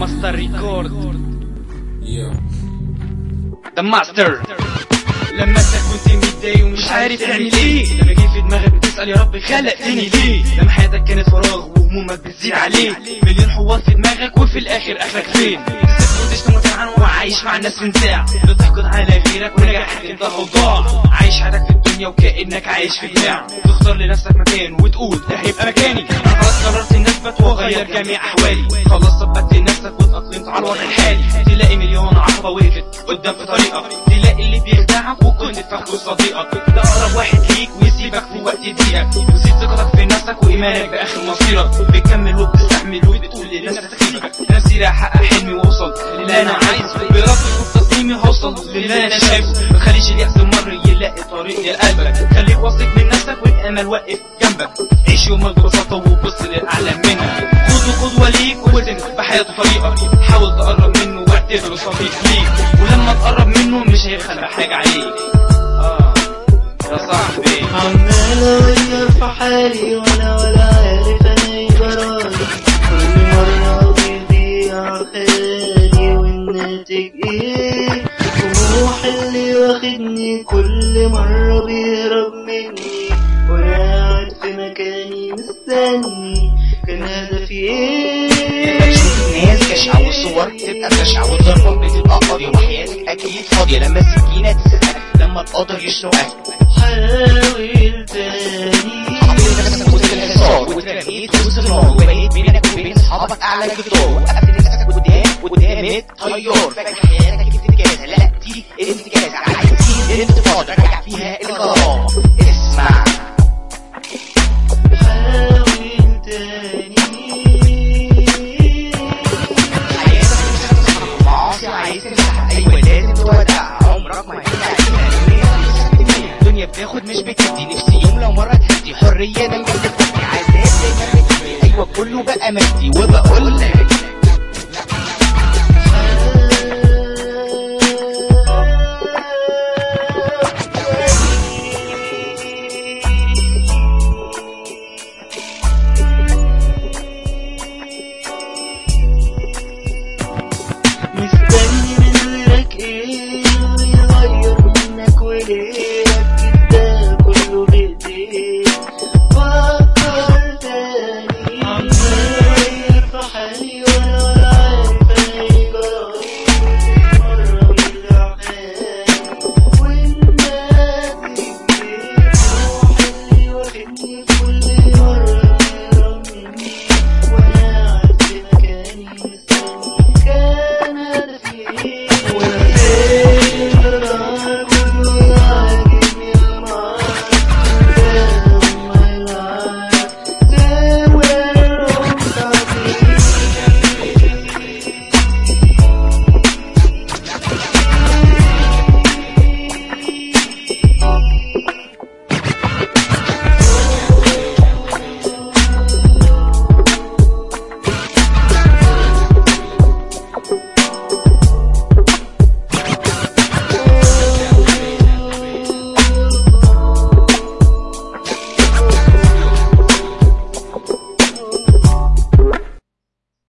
ماستر ريكورد ذا ماستر لما انت كنت متضايق ومش عارف تعمل ايه لما جه في دماغك بتسأل يا رب خلقتني ليه لما حياتك كانت فراغ وهمومك بتزيد عليك مليون حوار في دماغك وفي الاخر اخرك فين تسكت وتشتم وتلعن وعايش مع الناس من ساعة بتحقد على غيرك ونجاحك انت ضاع عايش حياتك في الدنيا وكأنك عايش في جماع تختار لنفسك مكان وتقول ده هيبقى مكاني انا خلاص قررت اني اثبت واغير جميع احوالي خلاص ثبتت نفسك واتأقلمت على الوضع الحالي تلاقي مليون عقبة وقفت قدام في طريقك تلاقي اللي بيخدعك وكنت فاكره صديقك ده اقرب واحد ليك ويسيبك في وقت ضيقك وزيد ثقتك في نفسك وايمانك باخر مصيرك بتكمل وبتستحمل وبتقول لنفسك سيبك نفسي راح احقق حلمي واوصل للي انا عايزه بربي وبتصميمي هوصل للي انا شايفه متخليش اليأس مر يلاقي طريق لقلبك خليك واثق من نفسك والامل واقف جنبك عيش يومك ببساطه وبص للاعلى منك خد قدوه ليك ووزن بحياته طريقك حاول تقرب منه واعتبره صديق ليك ولما تقرب منه مش هيخلى حاجه عليك اه يا صاحبي عمال اغير في حالي وانا ولا عارف انا ايه جرالي كل مرة بيضيع خيالي والناتج ايه طموح اللي واخدني كل مرة بيهرب مني وانا قاعد في مكاني مستني كان هدفي ايه تشوف الناس جشعة والصور تبقى بشعة والضربة بتبقى قاضية وحياتك أكيد فاضية لما السكينة تسرقك لما القدر يشنقك حاول تاني حطيت نفسك وسط الحصار واترميت وسط النار وبقيت بينك وبين أصحابك أعلى الجدار وقفت نفسك قدام قدام الطيار فاكر حياتك انتكاسة لا دي انتكاسة عايزين الانتفاضة رجع فيها الكرامة اسمع حاول تاني حياتك مش هتصحى معاصي عايز تمسحها ايوه لازم تودعها عمرك ما هترجع الدنيا بتاخد مش بتدي نفسي يوم لو مرة تهدي حرية ده اللي بتدي عذاب دايما بتجي ايوه كله بقى مادي وبقول لك